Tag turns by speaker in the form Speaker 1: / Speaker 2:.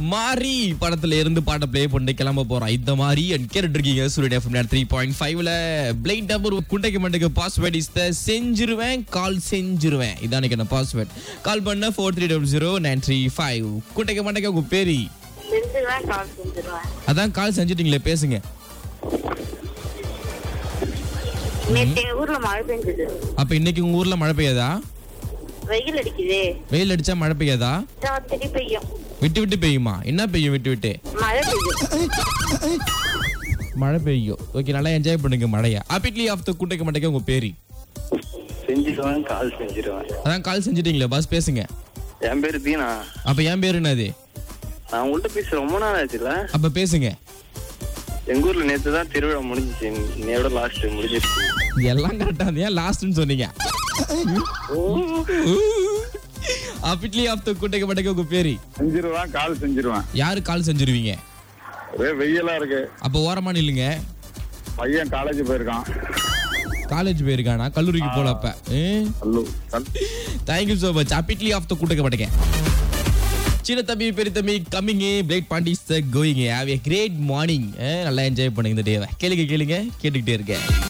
Speaker 1: மாரி படத்துல இருந்து பாட்டை ப்ளே பண்ணி கிளம்ப போறோம் இந்த மாதிரி கேட்டுட்டு இருக்கீங்க சூரியன் எஃப்எம் த்ரீ பாயிண்ட் ஃபைவ்ல பிளைட் நம்பர் குண்டைக்கு மண்டைக்கு பாஸ்வேர்ட் இஸ் த செஞ்சிருவேன் கால் செஞ்சிருவேன் இதான் என்ன பாஸ்வேர்ட் கால் பண்ண four three double zero nine three five குண்டைக்கு மண்டைக்கு உங்க பேரி
Speaker 2: செஞ்சிருவேன் கால் செஞ்சிருவேன்
Speaker 1: அதான் கால் செஞ்சுட்டீங்களே பேசுங்க
Speaker 2: நேற்று எங்க ஊர்ல மழை பெஞ்சது
Speaker 1: அப்ப இன்னைக்கு உங்க ஊர்ல மழை பெய்யாதா
Speaker 2: வெயில் அடிக்குதே
Speaker 1: வெயில் அடிச்சா மழை பெய்யாதா
Speaker 2: ராத்திரி பெய்யும்
Speaker 1: விட்டு விட்டு பெய்யுமா என்ன பெய்யும் விட்டு விட்டு
Speaker 2: மழை பெய்யும்
Speaker 1: மழை பெய்யும் ஓகே நல்லா என்ஜாய் பண்ணுங்க மழையா அப்பிட்லி ஆஃப் த குண்டைக்கு மண்டைக்கு உங்க பேரி
Speaker 3: செஞ்சிருவேன் கால் செஞ்சிருவேன்
Speaker 1: அதான் கால் செஞ்சுட்டீங்களே பாஸ் பேசுங்க
Speaker 3: என் பேரு தீனா
Speaker 1: அப்ப என் பேரு என்னது
Speaker 3: நான் உங்கள்கிட்ட பேச ரொம்ப நாள் ஆச்சுல
Speaker 1: அப்ப பேசுங்க
Speaker 3: எங்க ஊர்ல நேத்து தான் திருவிழா முடிஞ்சிச்சு இன்னையோட லாஸ்ட் முடிஞ்சிருச்சு
Speaker 1: எல்லாம் கரெக்டா ஏன் லாஸ்ட்னு சொன்னீங்க அப்பிட்லி ஆஃப் த குட்டைக்கு மட்டைக்கு உங்க பேரு
Speaker 4: செஞ்சிருவேன் கால் செஞ்சிருவேன்
Speaker 1: யாரு கால் செஞ்சிருவீங்க
Speaker 4: ஒரே வெயிலா இருக்கு
Speaker 1: அப்ப ஓரமா நில்லுங்க
Speaker 4: பையன் காலேஜ் போயிருக்கான்
Speaker 1: காலேஜ் போயிருக்கானா கல்லூரிக்கு போல அப்ப
Speaker 4: கல்லு கல்
Speaker 1: தேங்க்யூ சோ மச் அப்பிட்லி ஆஃப் த குட்டைக்கு மட்டைக்கு சின்ன தம்பி பெரிய தம்பி கம்மிங் பிளேட் பாண்டிஸ் going have a great morning நல்லா என்ஜாய் பண்ணுங்க இந்த டேவை கேளுங்க கேளுங்க கேட்டுக்கிட்டே இருக்கேன்